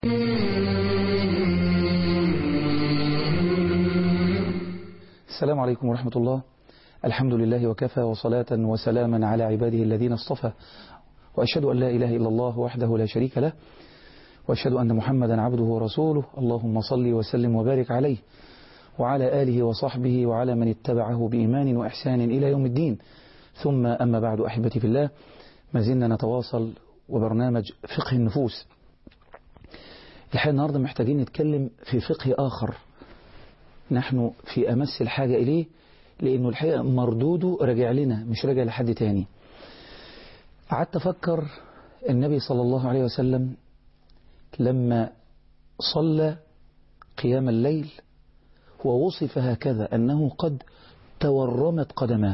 السلام عليكم ورحمة الله الحمد لله وكفى وصلاة وسلاما على عباده الذين اصطفى وأشهد أن لا إله إلا الله وحده لا شريك له وأشهد أن محمدا عبده ورسوله اللهم صل وسلم وبارك عليه وعلى آله وصحبه وعلى من اتبعه بإيمان وإحسان إلى يوم الدين ثم أما بعد أحبتي في الله ما زلنا نتواصل وبرنامج فقه النفوس الحقيقة النهاردة محتاجين نتكلم في فقه آخر نحن في أمس الحاجة إليه لأنه الحقيقة مردوده رجع لنا مش رجع لحد تاني قعدت أفكر النبي صلى الله عليه وسلم لما صلى قيام الليل ووصف هكذا أنه قد تورمت قدماه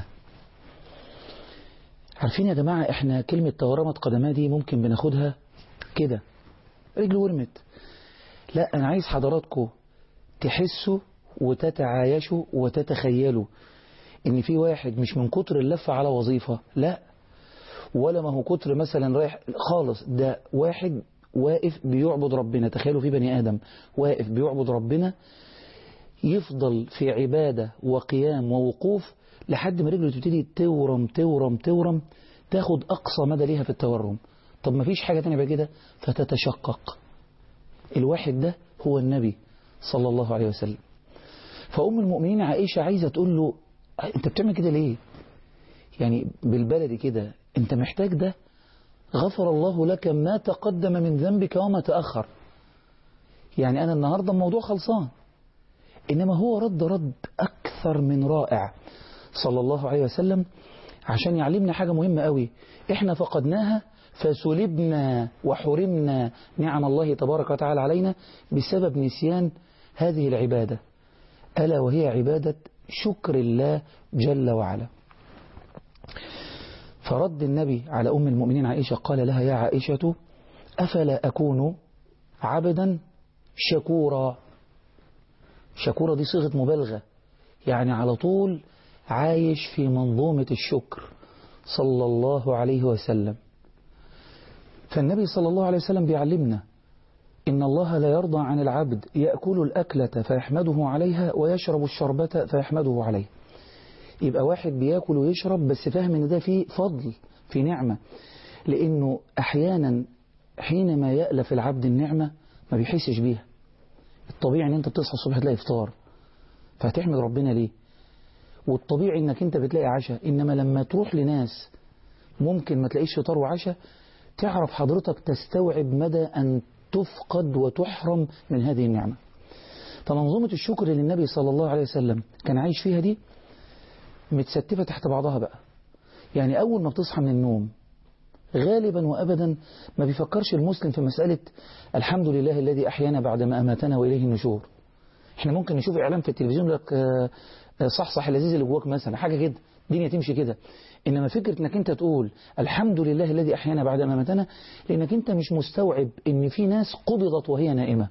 عارفين يا جماعة احنا كلمة تورمت قدماه دي ممكن بناخدها كده رجل ورمت لا أنا عايز حضراتكم تحسوا وتتعايشوا وتتخيلوا ان في واحد مش من كتر اللفة على وظيفة لا ولا ما هو كتر مثلا رايح خالص ده واحد واقف بيعبد ربنا تخيلوا في بني آدم واقف بيعبد ربنا يفضل في عبادة وقيام ووقوف لحد ما رجله تبتدي تورم تورم تورم تاخد أقصى مدى ليها في التورم طب ما فيش حاجة تانية بقى كده فتتشقق الواحد ده هو النبي صلى الله عليه وسلم فأم المؤمنين عائشة عايزة تقول له أنت بتعمل كده ليه يعني بالبلدي كده أنت محتاج ده غفر الله لك ما تقدم من ذنبك وما تأخر يعني أنا النهاردة الموضوع خلصان إنما هو رد رد أكثر من رائع صلى الله عليه وسلم عشان يعلمنا حاجة مهمة قوي إحنا فقدناها فسلبنا وحرمنا نعم الله تبارك وتعالى علينا بسبب نسيان هذه العبادة ألا وهي عبادة شكر الله جل وعلا فرد النبي على أم المؤمنين عائشة قال لها يا عائشة أفلا أكون عبدا شكورا شكورا دي صيغة مبالغة يعني على طول عايش في منظومة الشكر صلى الله عليه وسلم فالنبي صلى الله عليه وسلم بيعلمنا إن الله لا يرضى عن العبد يأكل الأكلة فيحمده عليها ويشرب الشربة فيحمده عليه يبقى واحد بياكل ويشرب بس فاهم ان ده فيه فضل في نعمة لأنه أحيانا حينما يألف العبد النعمة ما بيحسش بيها الطبيعي ان انت بتصحى الصبح تلاقي افطار فهتحمد ربنا ليه والطبيعي انك انت بتلاقي عشاء انما لما تروح لناس ممكن ما تلاقيش فطار وعشاء تعرف حضرتك تستوعب مدى أن تفقد وتحرم من هذه النعمة فمنظومة الشكر اللي النبي صلى الله عليه وسلم كان عايش فيها دي متستفة تحت بعضها بقى يعني أول ما بتصحى من النوم غالبا وأبدا ما بيفكرش المسلم في مسألة الحمد لله الذي أحيانا بعدما أماتنا وإليه النشور احنا ممكن نشوف إعلان في التلفزيون لك صحصح اللذيذ اللي جواك مثلا حاجة كده الدنيا تمشي كده إنما فكرة إنك أنت تقول الحمد لله الذي أحيانا بعد ما ماتنا لأنك أنت مش مستوعب إن في ناس قبضت وهي نائمة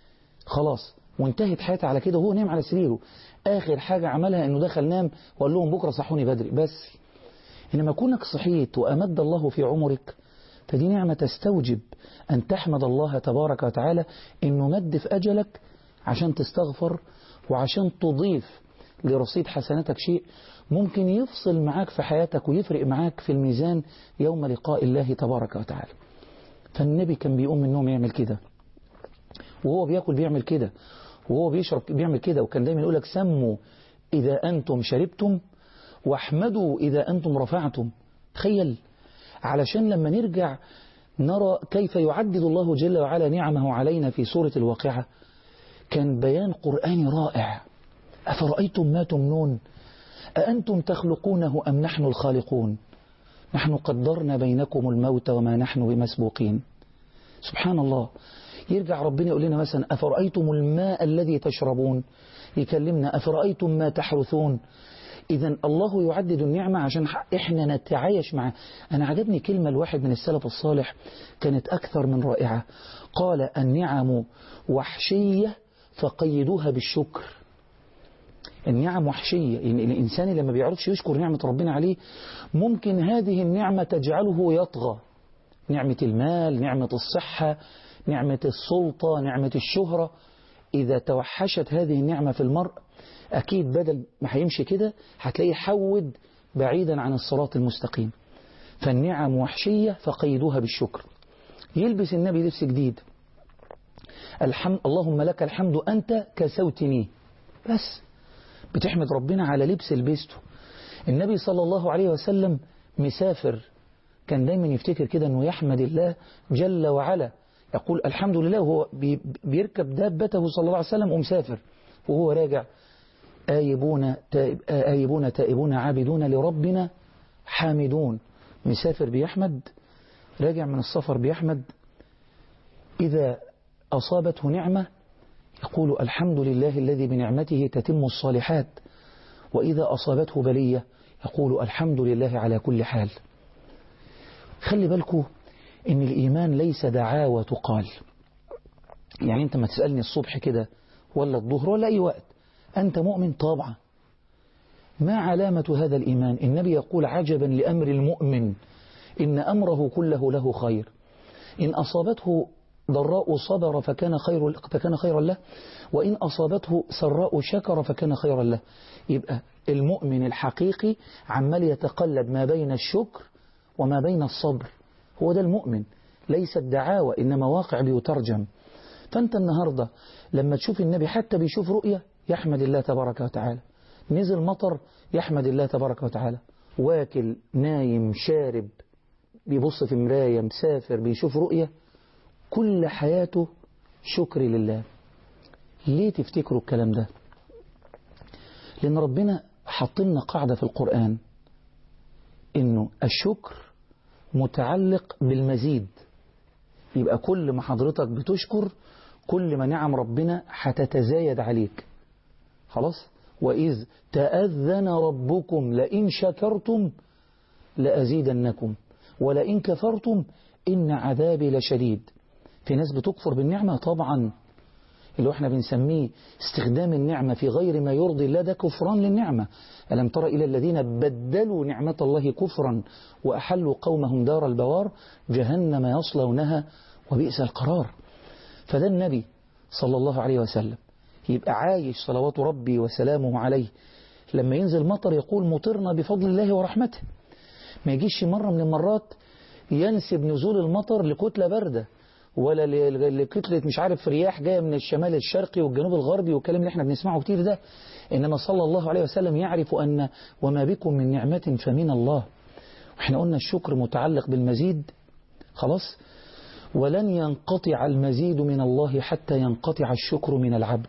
خلاص وانتهت حياتها على كده وهو نام على سريره آخر حاجة عملها إنه دخل نام وقال لهم بكرة صحوني بدري بس إنما كونك صحيت وأمد الله في عمرك فدي نعمة تستوجب أن تحمد الله تبارك وتعالى إنه مد في أجلك عشان تستغفر وعشان تضيف لرصيد حسناتك شيء ممكن يفصل معاك في حياتك ويفرق معاك في الميزان يوم لقاء الله تبارك وتعالى فالنبي كان بيقوم من النوم يعمل كده وهو بياكل بيعمل كده وهو بيشرب بيعمل كده وكان دايما يقول لك سموا إذا أنتم شربتم واحمدوا إذا أنتم رفعتم تخيل علشان لما نرجع نرى كيف يعدد الله جل وعلا نعمه علينا في سورة الواقعة كان بيان قرآني رائع أفرأيتم ما تمنون أأنتم تخلقونه أم نحن الخالقون نحن قدرنا بينكم الموت وما نحن بمسبوقين سبحان الله يرجع ربنا يقول لنا مثلا أفرأيتم الماء الذي تشربون يكلمنا أفرأيتم ما تحرثون إذا الله يعدد النعمة عشان إحنا نتعايش معه أنا عجبني كلمة الواحد من السلف الصالح كانت أكثر من رائعة قال النعم وحشية فقيدوها بالشكر النعم وحشية يعني الإنسان لما بيعرفش يشكر نعمة ربنا عليه ممكن هذه النعمة تجعله يطغى نعمة المال نعمة الصحة نعمة السلطة نعمة الشهرة إذا توحشت هذه النعمة في المرء أكيد بدل ما هيمشي كده هتلاقيه حود بعيدا عن الصراط المستقيم فالنعم وحشية فقيدوها بالشكر يلبس النبي لبس جديد الحمد اللهم لك الحمد أنت كسوتني بس بتحمد ربنا على لبس لبسته النبي صلى الله عليه وسلم مسافر كان دايما يفتكر كده أنه يحمد الله جل وعلا يقول الحمد لله وهو بيركب دابته صلى الله عليه وسلم ومسافر وهو راجع آيبون, تائب آيبون تائبون عابدون لربنا حامدون مسافر بيحمد راجع من السفر بيحمد إذا أصابته نعمة يقول الحمد لله الذي بنعمته تتم الصالحات وإذا أصابته بلية يقول الحمد لله على كل حال خلي بالكم إن الإيمان ليس دعاوى تقال يعني أنت ما تسألني الصبح كده ولا الظهر ولا أي وقت أنت مؤمن طبعا ما علامة هذا الإيمان النبي يقول عجبا لأمر المؤمن إن أمره كله له خير إن أصابته ضراء صبر فكان خير فكان خيرا له وإن أصابته سراء شكر فكان خيرا له يبقى المؤمن الحقيقي عمال يتقلب ما بين الشكر وما بين الصبر هو ده المؤمن ليس الدعاوى إنما واقع بيترجم فأنت النهاردة لما تشوف النبي حتى بيشوف رؤية يحمد الله تبارك وتعالى نزل مطر يحمد الله تبارك وتعالى واكل نايم شارب بيبص في مراية مسافر بيشوف رؤية كل حياته شكر لله ليه تفتكروا الكلام ده لأن ربنا حطلنا قاعدة في القرآن إنه الشكر متعلق بالمزيد يبقى كل ما حضرتك بتشكر كل ما نعم ربنا هتتزايد عليك خلاص وإذ تأذن ربكم لئن شكرتم لأزيدنكم ولئن كفرتم إن عذابي لشديد في ناس بتكفر بالنعمة طبعا اللي احنا بنسميه استخدام النعمة في غير ما يرضي الله ده كفران للنعمة ألم تر إلى الذين بدلوا نعمة الله كفرا وأحلوا قومهم دار البوار جهنم يصلونها وبئس القرار فده النبي صلى الله عليه وسلم يبقى عايش صلوات ربي وسلامه عليه لما ينزل مطر يقول مطرنا بفضل الله ورحمته ما يجيش مرة من المرات ينسب نزول المطر لكتلة باردة ولا لكتلة مش عارف رياح جاية من الشمال الشرقي والجنوب الغربي والكلام اللي احنا بنسمعه كتير ده إنما صلى الله عليه وسلم يعرف أن وما بكم من نعمة فمن الله واحنا قلنا الشكر متعلق بالمزيد خلاص ولن ينقطع المزيد من الله حتى ينقطع الشكر من العبد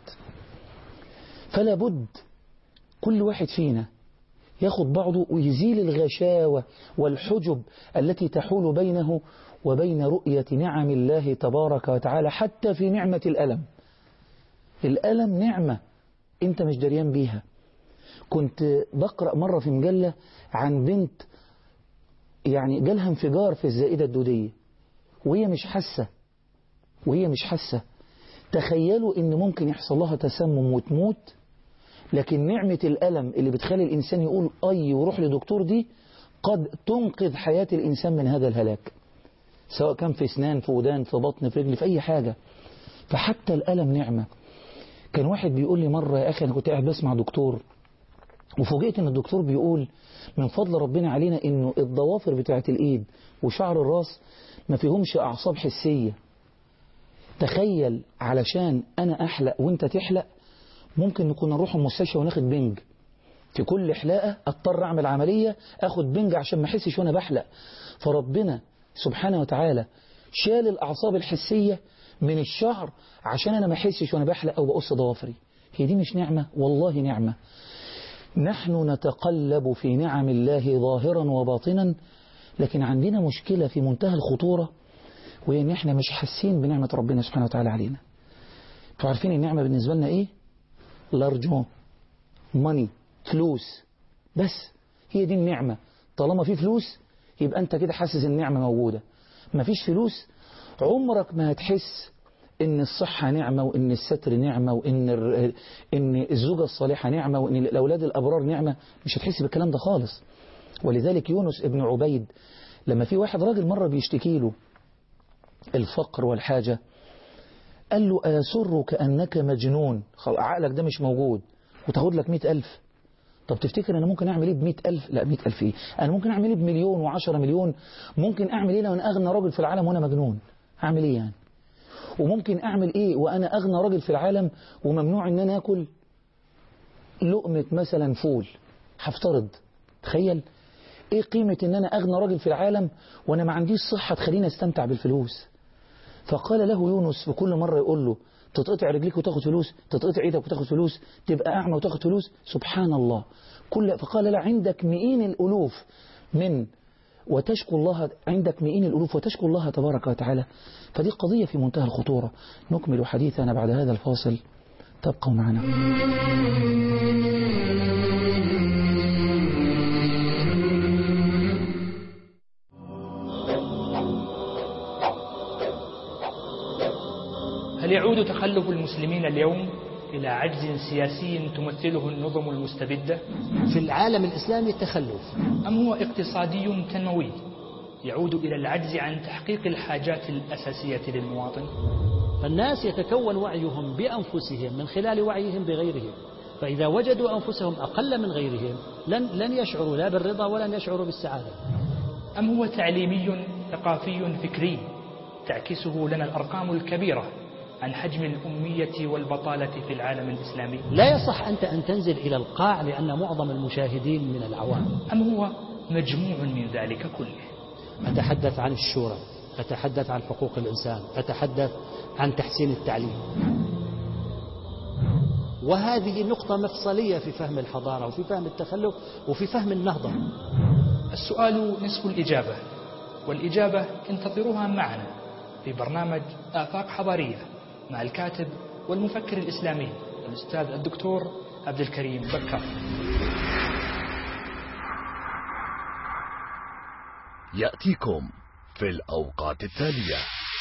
فلا بد كل واحد فينا ياخد بعضه ويزيل الغشاوة والحجب التي تحول بينه وبين رؤية نعم الله تبارك وتعالى حتى في نعمة الألم الألم نعمة أنت مش دريان بيها كنت بقرأ مرة في مجلة عن بنت يعني جالها انفجار في الزائدة الدودية وهي مش حاسة وهي مش حاسة تخيلوا ان ممكن يحصل لها تسمم وتموت لكن نعمة الألم اللي بتخلي الإنسان يقول أي وروح لدكتور دي قد تنقذ حياة الإنسان من هذا الهلاك سواء كان في اسنان في ودان في بطن في رجل في أي حاجة فحتى الألم نعمة كان واحد بيقول لي مرة يا أخي أنا كنت قاعد بسمع دكتور وفوجئت ان الدكتور بيقول من فضل ربنا علينا انه الضوافر بتاعة الايد وشعر الراس ما فيهمش اعصاب حسية تخيل علشان انا احلق وانت تحلق ممكن نكون نروح المستشفى وناخد بنج في كل حلاقة اضطر اعمل عملية اخد بنج عشان ما احسش وانا بحلق فربنا سبحانه وتعالى شال الاعصاب الحسية من الشعر عشان انا ما احسش وانا بحلق او بقص ضوافري هي دي مش نعمة والله نعمة نحن نتقلب في نعم الله ظاهرا وباطنا لكن عندنا مشكلة في منتهى الخطورة وهي ان احنا مش حاسين بنعمة ربنا سبحانه وتعالى علينا انتوا عارفين النعمة بالنسبة لنا ايه لارجون ماني فلوس بس هي دي النعمة طالما في فلوس يبقى انت كده حاسس النعمة موجودة ما فيش فلوس عمرك ما هتحس ان الصحة نعمة وان الستر نعمة وان ان الزوجة الصالحة نعمة وان الاولاد الابرار نعمة مش هتحس بالكلام ده خالص ولذلك يونس ابن عبيد لما في واحد راجل مرة بيشتكي له الفقر والحاجة قال له أيسرك أنك مجنون عقلك ده مش موجود وتاخد لك مئة ألف طب تفتكر أنا ممكن أعمل إيه بمئة ألف لا مئة ألف إيه أنا ممكن أعمل إيه بمليون وعشرة مليون ممكن أعمل إيه لو أنا أغنى راجل في العالم وأنا مجنون أعمل إيه يعني وممكن أعمل إيه وأنا أغنى راجل في العالم وممنوع إن أنا أكل لقمة مثلا فول هفترض تخيل إيه قيمة إن أنا أغنى راجل في العالم وأنا ما عنديش صحة تخليني أستمتع بالفلوس فقال له يونس في كل مرة يقول له تتقطع رجليك وتاخد فلوس تتقطع ايدك وتاخد فلوس تبقى أعمى وتاخد فلوس سبحان الله كل فقال لا عندك مئين الألوف من وتشكو الله عندك مئين الألوف وتشكو الله تبارك وتعالى فدي قضية في منتهى الخطورة نكمل حديثنا بعد هذا الفاصل تبقوا معنا هل يعود تخلف المسلمين اليوم إلى عجز سياسي تمثله النظم المستبدة في العالم الإسلامي تخلف أم هو اقتصادي تنموي يعود إلى العجز عن تحقيق الحاجات الأساسية للمواطن فالناس يتكون وعيهم بأنفسهم من خلال وعيهم بغيرهم فإذا وجدوا أنفسهم أقل من غيرهم لن, لن يشعروا لا بالرضا ولن يشعروا بالسعادة أم هو تعليمي ثقافي فكري تعكسه لنا الأرقام الكبيرة عن حجم الأمية والبطالة في العالم الإسلامي لا يصح أنت أن تنزل إلى القاع لأن معظم المشاهدين من العوام أم هو مجموع من ذلك كله أتحدث عن الشورى أتحدث عن حقوق الإنسان أتحدث عن تحسين التعليم وهذه نقطة مفصلية في فهم الحضارة وفي فهم التخلف وفي فهم النهضة السؤال نصف الإجابة والإجابة انتظروها معنا في برنامج آفاق حضارية مع الكاتب والمفكر الإسلامي الأستاذ الدكتور عبد الكريم بكر يأتيكم في الأوقات التالية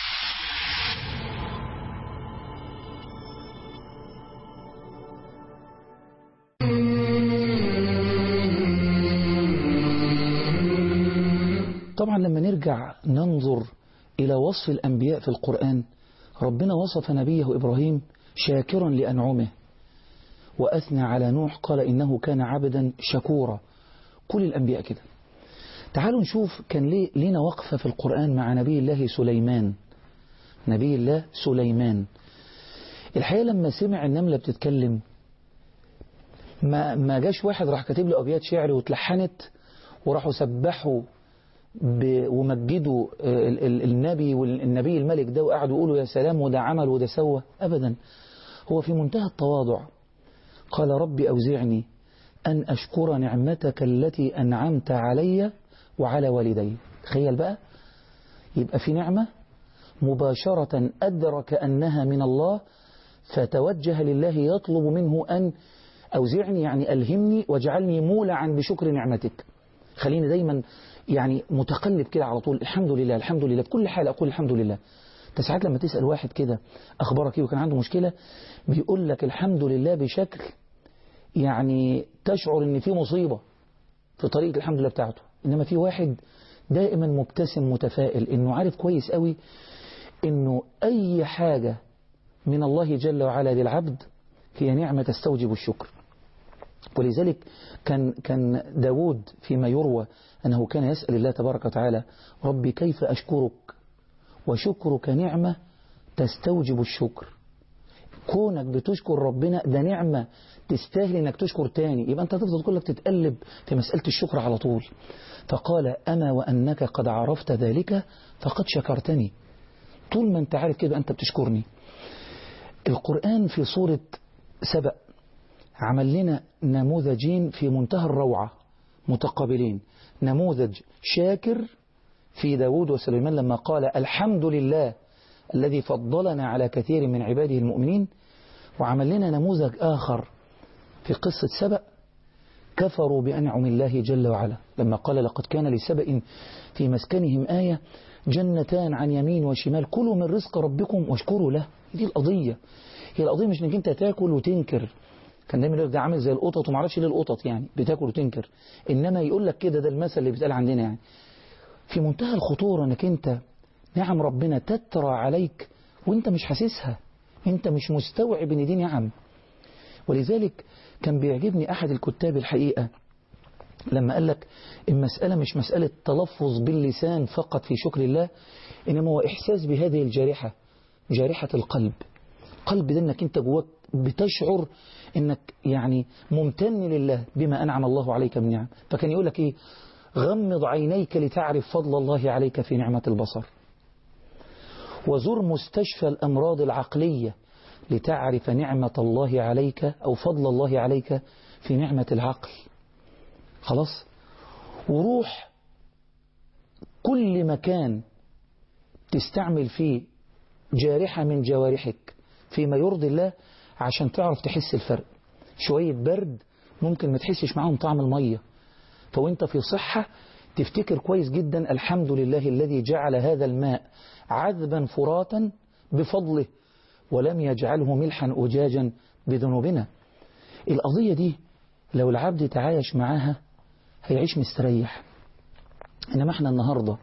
طبعا لما نرجع ننظر إلى وصف الأنبياء في القرآن ربنا وصف نبيه إبراهيم شاكرا لأنعمه وأثنى على نوح قال إنه كان عبدا شكورا كل الأنبياء كده تعالوا نشوف كان ليه لينا وقفة في القرآن مع نبي الله سليمان نبي الله سليمان الحقيقة لما سمع النملة بتتكلم ما ما جاش واحد راح كاتب له أبيات شعر واتلحنت وراحوا سبحوا ومجدوا النبي والنبي الملك ده وقعدوا يقولوا يا سلام وده عمل وده سوى أبدا هو في منتهى التواضع قال ربي أوزعني أن أشكر نعمتك التي أنعمت علي وعلى والدي تخيل بقى يبقى في نعمة مباشرة أدرك أنها من الله فتوجه لله يطلب منه أن أوزعني يعني ألهمني واجعلني مولعا بشكر نعمتك خليني دايما يعني متقلب كده على طول الحمد لله الحمد لله في كل حال أقول الحمد لله انت ساعات لما تسأل واحد كده أخبارك ايه وكان عنده مشكلة بيقول لك الحمد لله بشكل يعني تشعر ان في مصيبة في طريقة الحمد لله بتاعته إنما في واحد دائما مبتسم متفائل إنه عارف كويس قوي إنه أي حاجة من الله جل وعلا للعبد هي نعمة تستوجب الشكر ولذلك كان كان داود فيما يروى أنه كان يسأل الله تبارك وتعالى ربي كيف أشكرك وشكرك نعمة تستوجب الشكر كونك بتشكر ربنا ده نعمة تستاهل انك تشكر تاني يبقى انت هتفضل كلك تتقلب في مسألة الشكر على طول فقال أما وأنك قد عرفت ذلك فقد شكرتني طول ما انت عارف كده أنت بتشكرني القرآن في صورة سبأ عمل لنا نموذجين في منتهى الروعة متقابلين نموذج شاكر في داود وسليمان لما قال الحمد لله الذي فضلنا على كثير من عباده المؤمنين وعمل لنا نموذج آخر في قصة سبأ كفروا بأنعم الله جل وعلا لما قال لقد كان لسبأ في مسكنهم آية جنتان عن يمين وشمال كلوا من رزق ربكم واشكروا له دي القضية هي القضية مش انك انت تاكل وتنكر كان دايما يقول ده عامل زي القطط وما اعرفش ليه القطط يعني بتاكل وتنكر انما يقول لك كده ده المثل اللي بيتقال عندنا يعني في منتهى الخطورة انك انت نعم ربنا تترى عليك وانت مش حاسسها انت مش مستوعب ان دي نعم ولذلك كان بيعجبني أحد الكتاب الحقيقة لما قال لك المسألة مش مسألة تلفظ باللسان فقط في شكر الله إنما هو إحساس بهذه الجارحة جارحة القلب قلب ده انك انت جواك بتشعر انك يعني ممتن لله بما انعم الله عليك من نعم فكان يقول لك ايه غمض عينيك لتعرف فضل الله عليك في نعمة البصر وزر مستشفى الأمراض العقلية لتعرف نعمة الله عليك أو فضل الله عليك في نعمة العقل خلاص وروح كل مكان تستعمل فيه جارحة من جوارحك فيما يرضي الله عشان تعرف تحس الفرق شوية برد ممكن ما تحسش معاهم طعم المية فوانت في صحة تفتكر كويس جدا الحمد لله الذي جعل هذا الماء عذبا فراتا بفضله ولم يجعله ملحا أجاجا بذنوبنا القضية دي لو العبد تعايش معاها هيعيش مستريح إنما احنا النهاردة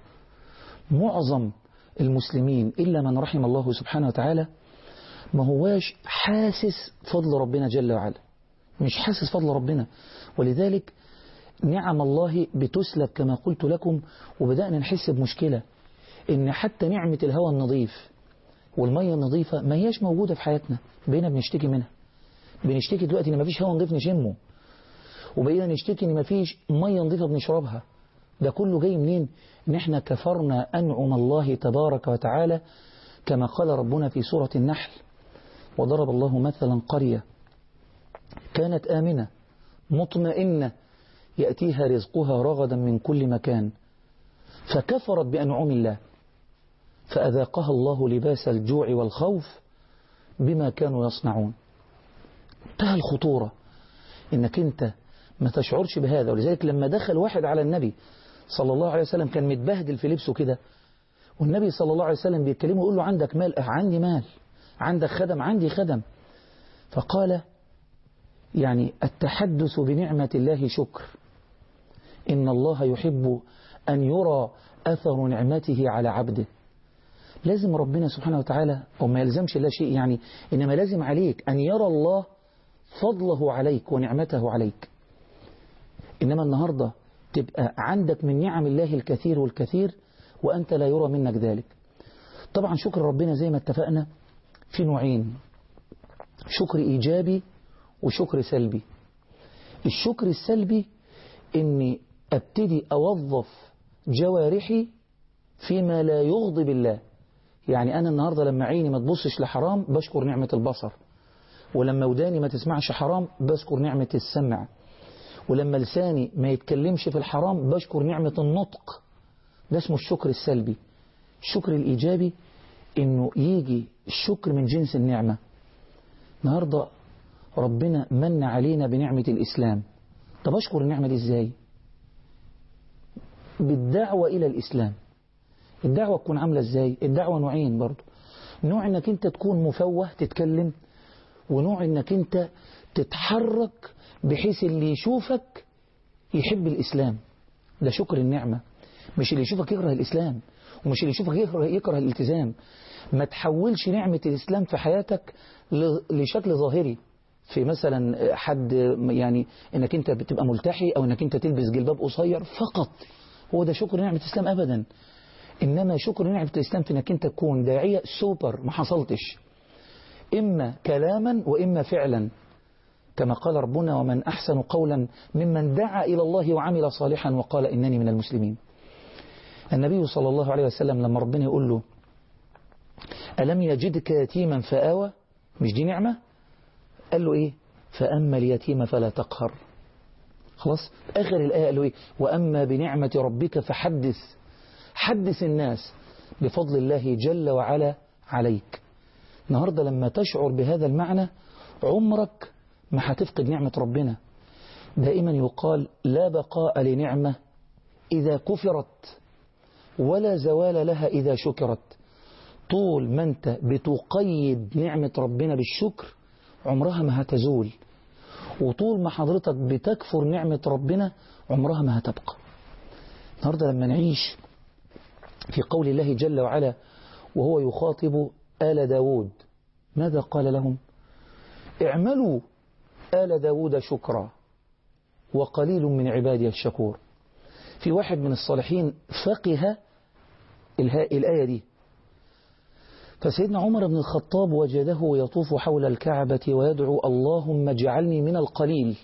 معظم المسلمين إلا من رحم الله سبحانه وتعالى ما هواش حاسس فضل ربنا جل وعلا مش حاسس فضل ربنا ولذلك نعم الله بتسلب كما قلت لكم وبدأنا نحس بمشكلة إن حتى نعمة الهواء النظيف والمية النظيفة ما هياش موجودة في حياتنا بقينا بنشتكي منها بنشتكي دلوقتي إن مفيش هواء نظيف نشمه وبقينا نشتكي إن مفيش مية نظيفة بنشربها ده كله جاي منين إن إحنا كفرنا أنعم الله تبارك وتعالى كما قال ربنا في سورة النحل وضرب الله مثلا قرية كانت آمنة مطمئنة يأتيها رزقها رغدا من كل مكان فكفرت بأنعم الله فأذاقها الله لباس الجوع والخوف بما كانوا يصنعون انتهى الخطورة انك انت ما تشعرش بهذا ولذلك لما دخل واحد على النبي صلى الله عليه وسلم كان متبهدل في لبسه كده والنبي صلى الله عليه وسلم بيتكلمه يقول له عندك مال أه عندي مال عندك خدم عندي خدم فقال يعني التحدث بنعمة الله شكر إن الله يحب أن يرى أثر نعمته على عبده لازم ربنا سبحانه وتعالى أو ما يلزمش لا شيء يعني إنما لازم عليك أن يرى الله فضله عليك ونعمته عليك إنما النهاردة تبقى عندك من نعم الله الكثير والكثير وأنت لا يرى منك ذلك طبعا شكر ربنا زي ما اتفقنا في نوعين شكر إيجابي وشكر سلبي الشكر السلبي إني أبتدي أوظف جوارحي فيما لا يغضب الله يعني أنا النهاردة لما عيني ما تبصش لحرام بشكر نعمة البصر ولما وداني ما تسمعش حرام بشكر نعمة السمع ولما لساني ما يتكلمش في الحرام بشكر نعمة النطق ده اسمه الشكر السلبي الشكر الإيجابي إنه يجي الشكر من جنس النعمة النهاردة ربنا من علينا بنعمة الإسلام طب أشكر النعمة دي إزاي بالدعوة إلى الإسلام الدعوة تكون عاملة إزاي الدعوة نوعين برضو نوع إنك أنت تكون مفوه تتكلم ونوع إنك أنت تتحرك بحيث اللي يشوفك يحب الإسلام ده شكر النعمة مش اللي يشوفك يكره الإسلام ومش اللي يشوفك يكره, يكره الالتزام ما تحولش نعمة الإسلام في حياتك لشكل ظاهري في مثلا حد يعني انك انت بتبقى ملتحي او انك انت تلبس جلباب قصير فقط هو ده شكر نعمة الإسلام أبدا إنما شكر نعمة الإسلام في انك انت تكون داعية سوبر ما حصلتش إما كلاما وإما فعلا كما قال ربنا ومن أحسن قولا ممن دعا إلى الله وعمل صالحا وقال إنني من المسلمين النبي صلى الله عليه وسلم لما ربنا يقول له ألم يجدك يتيما فآوى مش دي نعمة قال له إيه فأما اليتيم فلا تقهر خلاص آخر الآية قال له إيه وأما بنعمة ربك فحدث حدث الناس بفضل الله جل وعلا عليك النهاردة لما تشعر بهذا المعنى عمرك ما هتفقد نعمة ربنا دائما يقال لا بقاء لنعمة إذا كفرت ولا زوال لها إذا شكرت طول ما أنت بتقيد نعمة ربنا بالشكر عمرها ما هتزول وطول ما حضرتك بتكفر نعمة ربنا عمرها ما هتبقى النهاردة لما نعيش في قول الله جل وعلا وهو يخاطب آل داود ماذا قال لهم اعملوا آل داود شكرا وقليل من عبادي الشكور في واحد من الصالحين فقه الآية دي فسيدنا عمر بن الخطاب وجده يطوف حول الكعبة ويدعو اللهم اجعلني من القليل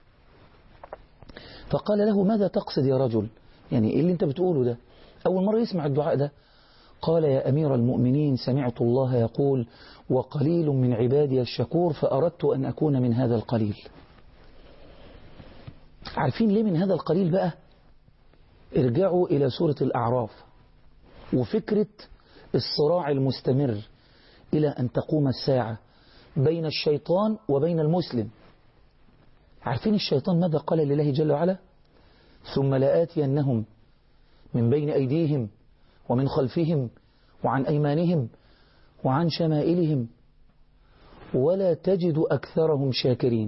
فقال له ماذا تقصد يا رجل يعني إيه اللي انت بتقوله ده أول مرة يسمع الدعاء ده قال يا أمير المؤمنين سمعت الله يقول وقليل من عبادي الشكور فأردت أن أكون من هذا القليل عارفين ليه من هذا القليل بقى ارجعوا إلى سورة الأعراف وفكرة الصراع المستمر إلى أن تقوم الساعة بين الشيطان وبين المسلم عارفين الشيطان ماذا قال لله جل وعلا ثم لآتينهم من بين أيديهم ومن خلفهم وعن أيمانهم وعن شمائلهم ولا تجد أكثرهم شاكرين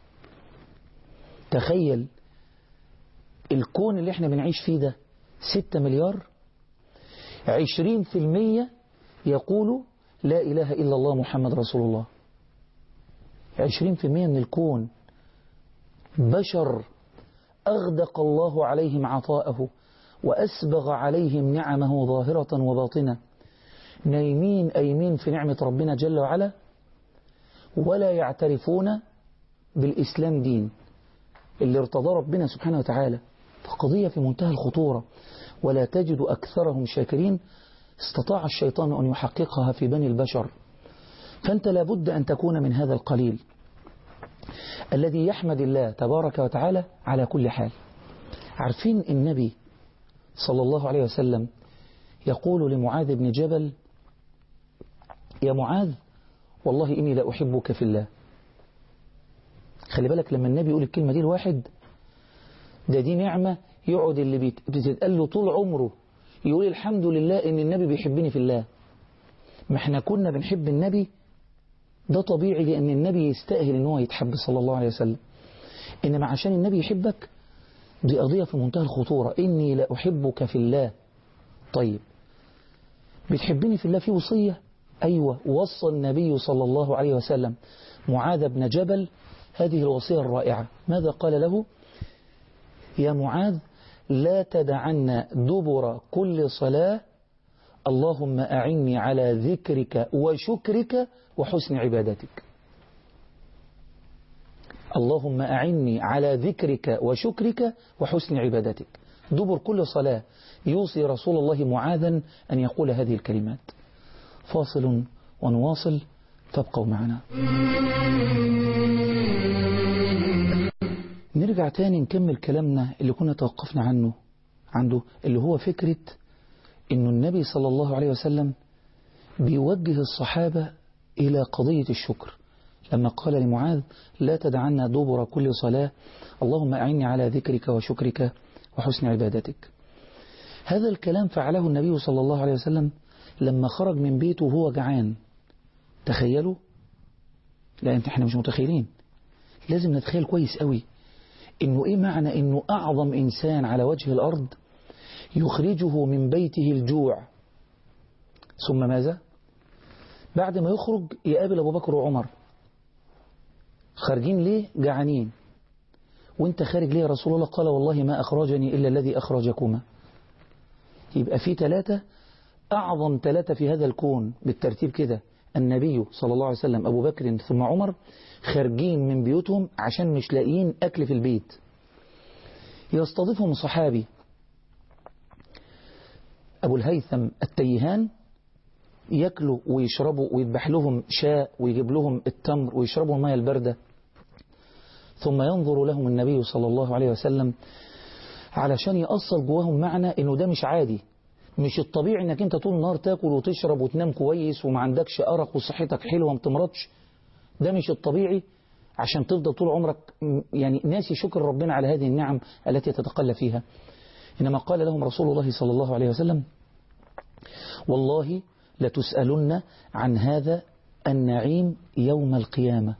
تخيل الكون اللي احنا بنعيش فيه ده ستة مليار عشرين في المية يقول لا إله إلا الله محمد رسول الله عشرين في المية من الكون بشر أغدق الله عليهم عطاءه وأسبغ عليهم نعمه ظاهرة وباطنة نايمين أيمين في نعمة ربنا جل وعلا ولا يعترفون بالإسلام دين اللي ارتضى ربنا سبحانه وتعالى قضية في منتهى الخطورة ولا تجد أكثرهم شاكرين استطاع الشيطان أن يحققها في بني البشر فأنت لابد أن تكون من هذا القليل الذي يحمد الله تبارك وتعالى على كل حال عارفين النبي صلى الله عليه وسلم يقول لمعاذ بن جبل يا معاذ والله إني لا أحبك في الله خلي بالك لما النبي يقول الكلمة دي الواحد ده دي نعمة يقعد اللي بتتقال له طول عمره يقول الحمد لله إن النبي بيحبني في الله ما احنا كنا بنحب النبي ده طبيعي لأن النبي يستاهل ان هو يتحب صلى الله عليه وسلم إنما عشان النبي يحبك دي قضية في منتهى الخطورة إني لا أحبك في الله طيب بتحبني في الله في وصية أيوة وصى النبي صلى الله عليه وسلم معاذ بن جبل هذه الوصية الرائعة ماذا قال له يا معاذ لا تدعن دبر كل صلاة اللهم أعني على ذكرك وشكرك وحسن عبادتك اللهم أعني على ذكرك وشكرك وحسن عبادتك دبر كل صلاة يوصي رسول الله معاذا أن يقول هذه الكلمات فاصل ونواصل فابقوا معنا نرجع تاني نكمل كلامنا اللي كنا توقفنا عنه عنده اللي هو فكرة انه النبي صلى الله عليه وسلم بيوجه الصحابة إلى قضية الشكر لما قال لمعاذ لا تدعنا دبر كل صلاة اللهم أعني على ذكرك وشكرك وحسن عبادتك هذا الكلام فعله النبي صلى الله عليه وسلم لما خرج من بيته وهو جعان تخيلوا لا انت احنا مش متخيلين لازم نتخيل كويس قوي انه ايه معنى انه اعظم انسان على وجه الارض يخرجه من بيته الجوع ثم ماذا بعد ما يخرج يقابل ابو بكر وعمر خارجين ليه جعانين وانت خارج ليه يا رسول الله قال والله ما اخرجني الا الذي اخرجكما يبقى في ثلاثة أعظم ثلاثة في هذا الكون بالترتيب كده النبي صلى الله عليه وسلم أبو بكر ثم عمر خارجين من بيوتهم عشان مش لاقيين أكل في البيت يستضيفهم صحابي أبو الهيثم التيهان ياكلوا ويشربوا ويذبح لهم شاء ويجيب لهم التمر ويشربوا المياه الباردة ثم ينظر لهم النبي صلى الله عليه وسلم علشان يأصل جواهم معنى انه ده مش عادي مش الطبيعي انك انت طول النهار تاكل وتشرب وتنام كويس وما عندكش أرق وصحتك حلوة وما تمرضش ده مش الطبيعي عشان تفضل طول عمرك يعني ناسي شكر ربنا على هذه النعم التي تتقلى فيها إنما قال لهم رسول الله صلى الله عليه وسلم والله لتسألن عن هذا النعيم يوم القيامة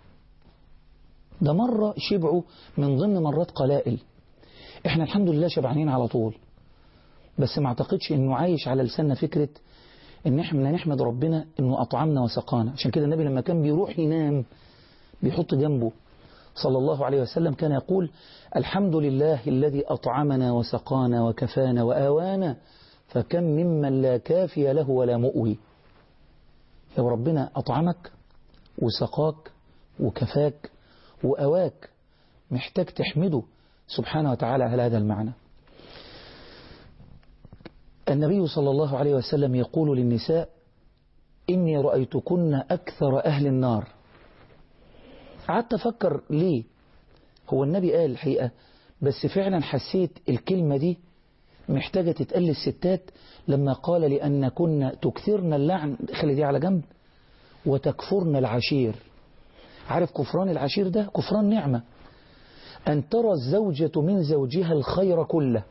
ده مرة شبعوا من ضمن مرات قلائل احنا الحمد لله شبعانين على طول بس ما اعتقدش انه عايش على لساننا فكرة ان احنا نحمد ربنا انه اطعمنا وسقانا عشان كده النبي لما كان بيروح ينام بيحط جنبه صلى الله عليه وسلم كان يقول الحمد لله الذي أطعمنا وسقانا وكفانا وآوانا فكم ممن لا كافي له ولا مؤوي يا ربنا أطعمك وسقاك وكفاك وأواك محتاج تحمده سبحانه وتعالى على هذا المعنى النبي صلى الله عليه وسلم يقول للنساء إني رأيتكن أكثر أهل النار قعدت أفكر ليه هو النبي قال الحقيقة بس فعلا حسيت الكلمة دي محتاجة تتقال للستات لما قال لأن كنا تكثرن اللعن خلي دي على جنب وتكفرن العشير عارف كفران العشير ده كفران نعمة أن ترى الزوجة من زوجها الخير كله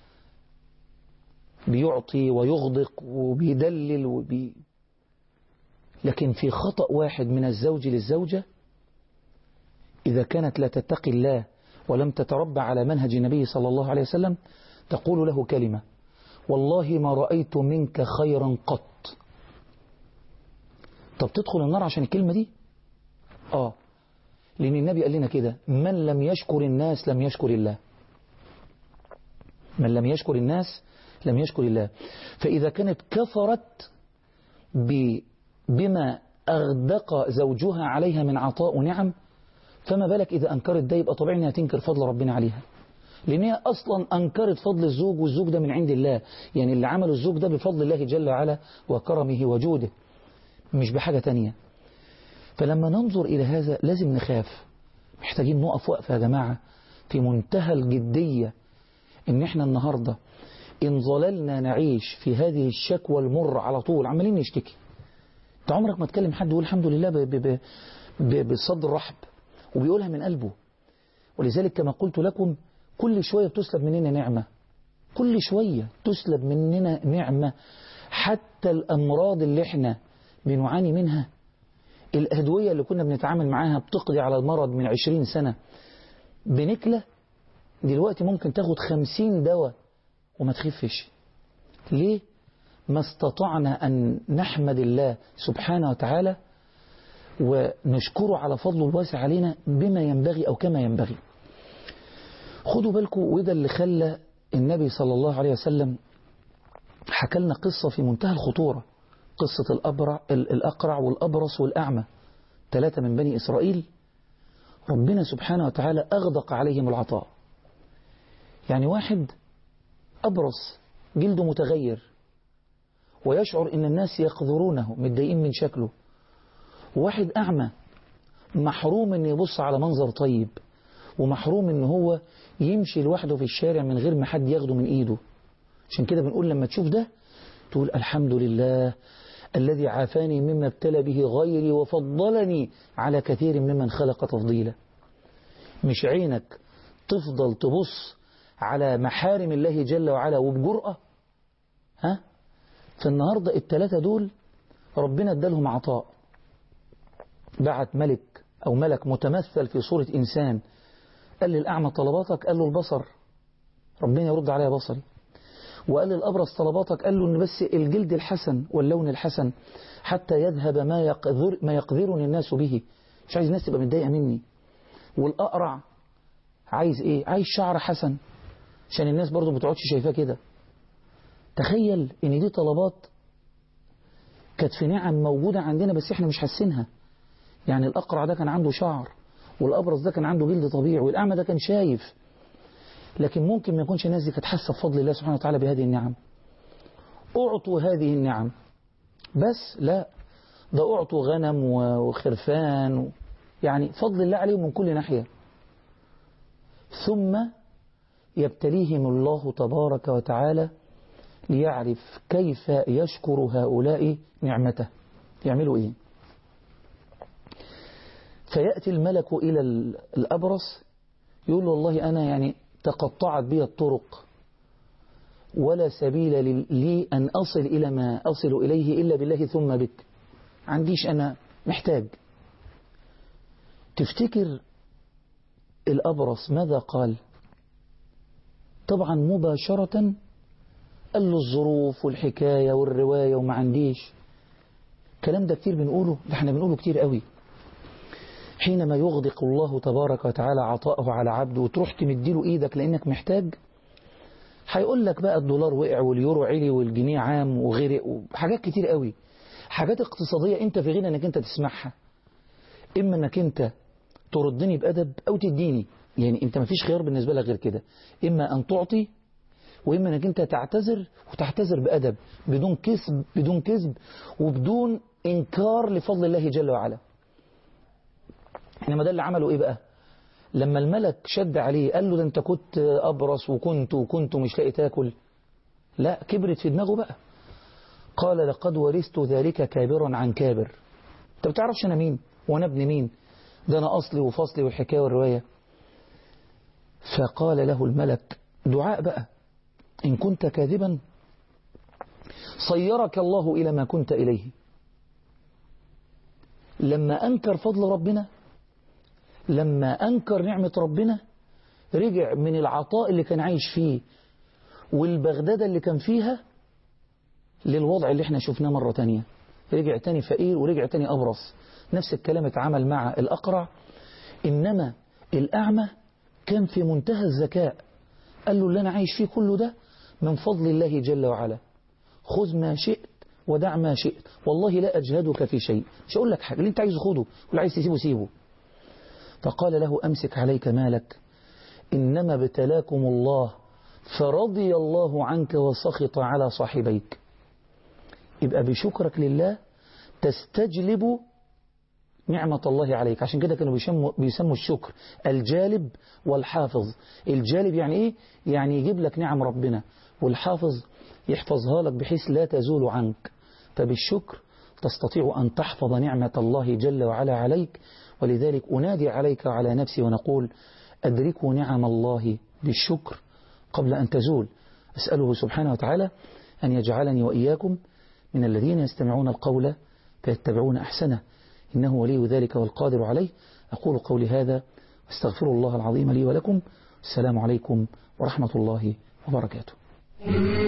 بيعطي ويغدق وبيدلل وبي لكن في خطأ واحد من الزوج للزوجة إذا كانت لا تتقي الله ولم تتربى على منهج النبي صلى الله عليه وسلم تقول له كلمة والله ما رأيت منك خيرا قط طب تدخل النار عشان الكلمة دي آه لأن النبي قال لنا كده من لم يشكر الناس لم يشكر الله من لم يشكر الناس لم يشكر الله فإذا كانت كفرت بما أغدق زوجها عليها من عطاء ونعم فما بالك إذا أنكرت ده يبقى طبيعي أنها تنكر فضل ربنا عليها لأن هي أصلا أنكرت فضل الزوج والزوج ده من عند الله يعني اللي عمله الزوج ده بفضل الله جل وعلا وكرمه وجوده مش بحاجة تانية فلما ننظر إلى هذا لازم نخاف محتاجين نقف وقفة يا جماعة في منتهى الجدية إن إحنا النهاردة إن ظللنا نعيش في هذه الشكوى المر على طول عمالين نشتكي أنت عمرك ما تكلم حد يقول الحمد لله ب ب ب بصدر رحب وبيقولها من قلبه ولذلك كما قلت لكم كل شوية بتسلب مننا نعمة كل شوية تسلب مننا نعمة حتى الأمراض اللي احنا بنعاني منها الأدوية اللي كنا بنتعامل معاها بتقضي على المرض من عشرين سنة بنكلة دلوقتي ممكن تاخد خمسين دواء وما تخفش ليه؟ ما استطعنا أن نحمد الله سبحانه وتعالى ونشكره على فضله الواسع علينا بما ينبغي أو كما ينبغي خدوا بالكم وده اللي خلى النبي صلى الله عليه وسلم حكى لنا قصة في منتهى الخطورة قصة الأبرع الأقرع والأبرص والأعمى ثلاثة من بني إسرائيل ربنا سبحانه وتعالى أغدق عليهم العطاء يعني واحد أبرص جلده متغير ويشعر إن الناس يقذرونه متضايقين من شكله واحد أعمى محروم إن يبص على منظر طيب ومحروم إن هو يمشي لوحده في الشارع من غير ما حد ياخده من إيده عشان كده بنقول لما تشوف ده تقول الحمد لله الذي عافاني مما ابتلى به غيري وفضلني على كثير ممن خلق تفضيلا مش عينك تفضل تبص على محارم الله جل وعلا وبجرأة ها فالنهاردة التلاتة دول ربنا ادالهم عطاء بعت ملك أو ملك متمثل في صورة إنسان قال للأعمى طلباتك قال له البصر ربنا يرد عليها بصري وقال للأبرص طلباتك قال له إن بس الجلد الحسن واللون الحسن حتى يذهب ما يقذر ما يقذرني الناس به مش عايز الناس تبقى متضايقة مني والأقرع عايز إيه عايز شعر حسن عشان الناس برضو بتقعدش شايفاه كده تخيل إن دي طلبات كانت في نعم موجودة عندنا بس إحنا مش حاسينها يعني الأقرع ده كان عنده شعر والأبرص ده كان عنده جلد طبيعي والأعمى ده كان شايف لكن ممكن ما يكونش الناس دي كانت حاسة بفضل الله سبحانه وتعالى بهذه النعم أعطوا هذه النعم بس لا ده أعطوا غنم وخرفان و... يعني فضل الله عليهم من كل ناحية ثم يبتليهم الله تبارك وتعالى ليعرف كيف يشكر هؤلاء نعمته يعملوا إيه فيأتي الملك إلى الأبرص يقول له والله أنا يعني تقطعت بي الطرق ولا سبيل لي أن أصل إلى ما أصل إليه إلا بالله ثم بك عنديش أنا محتاج تفتكر الأبرص ماذا قال طبعا مباشرة قال له الظروف والحكاية والرواية وما عنديش الكلام ده كتير بنقوله ده احنا بنقوله كتير قوي حينما يغدق الله تبارك وتعالى عطاءه على عبده وتروح تمديله ايدك لانك محتاج هيقول لك بقى الدولار وقع واليورو علي والجنيه عام وغرق وحاجات كتير قوي حاجات اقتصادية انت في غنى انك انت تسمعها اما انك انت تردني بأدب او تديني يعني انت ما فيش خيار بالنسبة لك غير كده اما ان تعطي واما انك انت تعتذر وتعتذر بأدب بدون كذب بدون كذب وبدون انكار لفضل الله جل وعلا انما ده اللي عمله ايه بقى لما الملك شد عليه قال له ده انت كنت ابرص وكنت وكنت مش لاقي تاكل لا كبرت في دماغه بقى قال لقد ورثت ذلك كابرا عن كابر انت بتعرفش انا مين وانا ابن مين ده انا اصلي وفصلي والحكايه والروايه فقال له الملك دعاء بقى ان كنت كاذبا صيرك الله الى ما كنت اليه لما انكر فضل ربنا لما أنكر نعمة ربنا رجع من العطاء اللي كان عايش فيه والبغدادة اللي كان فيها للوضع اللي احنا شفناه مرة تانية رجع تاني فقير ورجع تاني أبرص نفس الكلام اتعامل مع الأقرع إنما الأعمى كان في منتهى الذكاء قال له اللي أنا عايش فيه كله ده من فضل الله جل وعلا خذ ما شئت ودع ما شئت والله لا أجهدك في شيء مش أقول لك حاجة اللي أنت عايزه خده واللي عايز تسيبه سيبه فقال له أمسك عليك مالك إنما ابتلاكم الله فرضي الله عنك وسخط على صاحبيك يبقى بشكرك لله تستجلب نعمة الله عليك عشان كده كانوا بيسموا, بيسموا الشكر الجالب والحافظ الجالب يعني إيه؟ يعني يجيب لك نعم ربنا والحافظ يحفظها لك بحيث لا تزول عنك فبالشكر تستطيع أن تحفظ نعمة الله جل وعلا عليك ولذلك أنادي عليك وعلى نفسي ونقول أدركوا نعم الله بالشكر قبل أن تزول أسأله سبحانه وتعالى أن يجعلني وإياكم من الذين يستمعون القول فيتبعون أحسنه إنه ولي ذلك والقادر عليه أقول قولي هذا واستغفر الله العظيم لي ولكم السلام عليكم ورحمة الله وبركاته